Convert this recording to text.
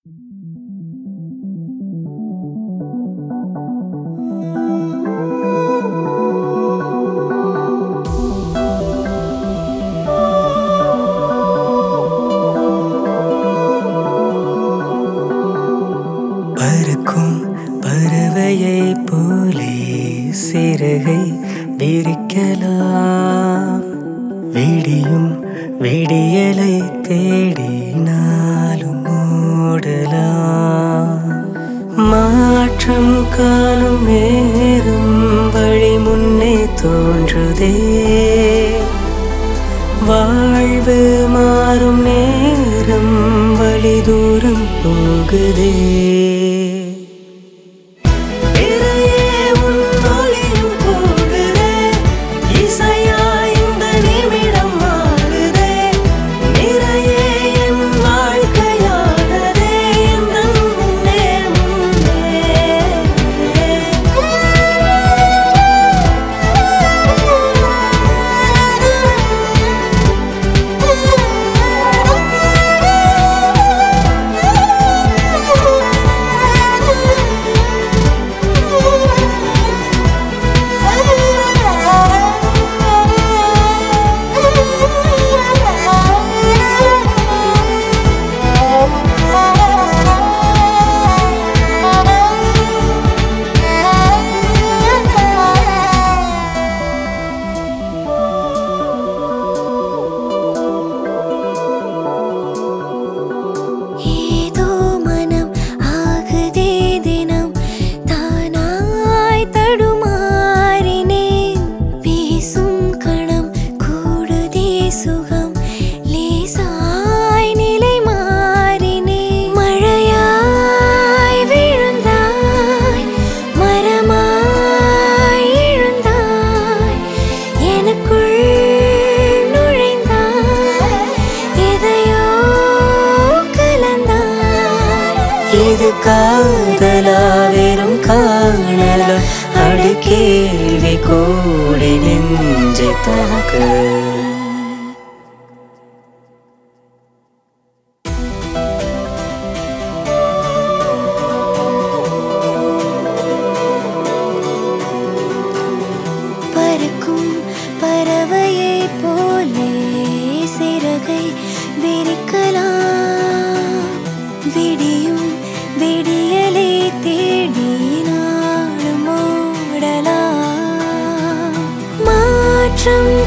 பறக்கும் பறவையை போலே சிறகை விரிக்கலாம் விடியும் விடியலை தேடி நாளும் ஓடலாம் மாற்றம் காணும் நேரம் வழி முன்னே தோன்றுதே வாழ்வு மாறும் நேரம் வழி தூரம் போகுதே இறையே உன் ஒளியும் கூடுதே, இசையாய் இந்த நிமிடம் மாறுதே. நிறையே என் வாழ்க்கையானதே, எந்தன் முன்னே ஏதோ மனம் ஆகுதே தினம் தானாய் தடுமாறினேன் பேசும் கணம் கூடுதே சுகம் லேசாய் நிலை மாறினேன் மழையாய் விழுந்தாய் மரமாய் எழுந்தாய் எனக்குள் நுழைந்தாய் எதையோ கலந்தாய் இது காதலா வெறும் காணலா அடு கேள்வி கூடி நெஞ்சை தாக்க பறக்கும் பறவையை போலே சிறகை விரிக்கலாம் விடியும் விடியலை தேடி நாளும் ஓடலாம் மாற்றம்